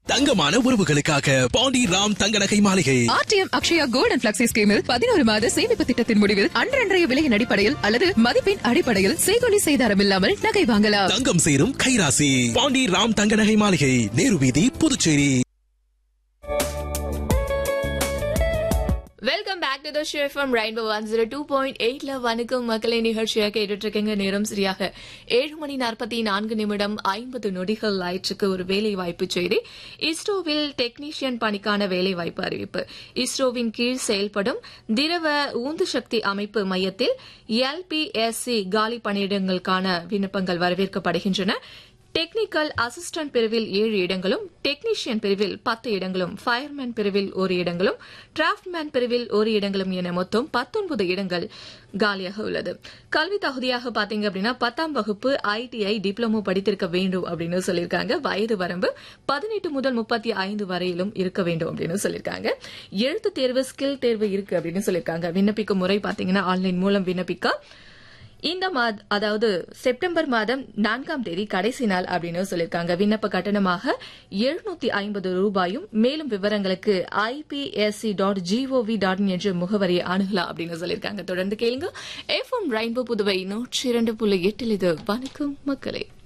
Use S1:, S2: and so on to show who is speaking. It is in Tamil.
S1: தங்கமான உறவுகளுக்காக பாண்டி ராம் தங்க நகை மாளிகை
S2: RTM Akshaya gold and flexi ஸ்கீமில் பதினோரு மாத சேமிப்பு திட்டத்தின் முடிவில் அன்றன்றைய விலையின் அடிப்படையில் அல்லது மதிப்பின் அடிப்படையில் செய்கொலி செய்தாரம் இல்லாமல் நகை வாங்கலாம்
S1: தங்கம் சேரும் கைராசி பாண்டி ராம் தங்க நகை மாளிகை நேரு வீதி Puducherry
S3: welcome back to the show from rainbow one zero two point எயிட்ல வணக்கம் மக்களை நிகழ்ச்சியாக கேட்டுட்டு இருக்கீங்க நேரம் சரியாக ஏழு மணி நாற்பத்தி நான்கு நிமிடம் ஐம்பது நொடிகள் ஆயிற்றுக்கு ஒரு வேலை வாய்ப்பு செய்தி இஸ்ரோவில் டெக்னீஷியன் பணிக்கான வேலை வாய்ப்பு அறிவிப்பு இஸ்ரோவின் கீழ் செயல்படும் திரவ ஊந்து சக்தி அமைப்பு மையத்தில் எல்பிஎஸ்சி காலி பணியிடங்களுக்கான விண்ணப்பங்கள் வரவேற்கப்படுகின்றன டெக்னிக்கல் அசிஸ்டன்ட் பிரிவில் ஏழு இடங்களும் டெக்னீஷியன் பிரிவில் பத்து இடங்களும் ஃபயர்மேன் பிரிவில் ஒரு இடங்களும் டிராஃப்ட்மேன் பிரிவில் ஒரு இடங்களும் என மொத்தம் பத்தொன்பது இடங்கள் காலியாக உள்ளது கல்வி தகுதியாக பாத்தீங்க அப்படின்னா பத்தாம் வகுப்பு ஐடிஐ டிப்ளமோ படித்திருக்க வேண்டும் அப்படின்னு சொல்லியிருக்காங்க வயது வரம்பு பதினெட்டு முதல் முப்பத்தி ஐந்து வரையிலும் இருக்க வேண்டும் அப்படின்னு சொல்லியிருக்காங்க எழுத்து தேர்வு ஸ்கில் தேர்வு இருக்கு அப்படின்னு சொல்லியிருக்காங்க விண்ணப்பிக்கும் முறை பாத்தீங்கன்னா ஆன்லைன் மூலம் விண்ணப்பிக்க இந்த மாத அதாவது செப்டம்பர் மாதம் நான்காம் தேதி கடைசி நாள் அப்படின்னு சொல்லியிருக்காங்க விண்ணப்ப கட்டணமாக எழுநூத்தி ஐம்பது ரூபாயும் மேலும் விவரங்களுக்கு ஐபிஎஸ்சி டாட் ஜிஓவி டாட் என்ற முகவரியை அணுகலாம் அப்படின்னு சொல்லியிருக்காங்க தொடர்ந்து கேளுங்க எஃப்எம் ரெயின்போ புதுவை நூற்றி இரண்டு புள்ளி எட்டில் இது வணக்கம் மக்களே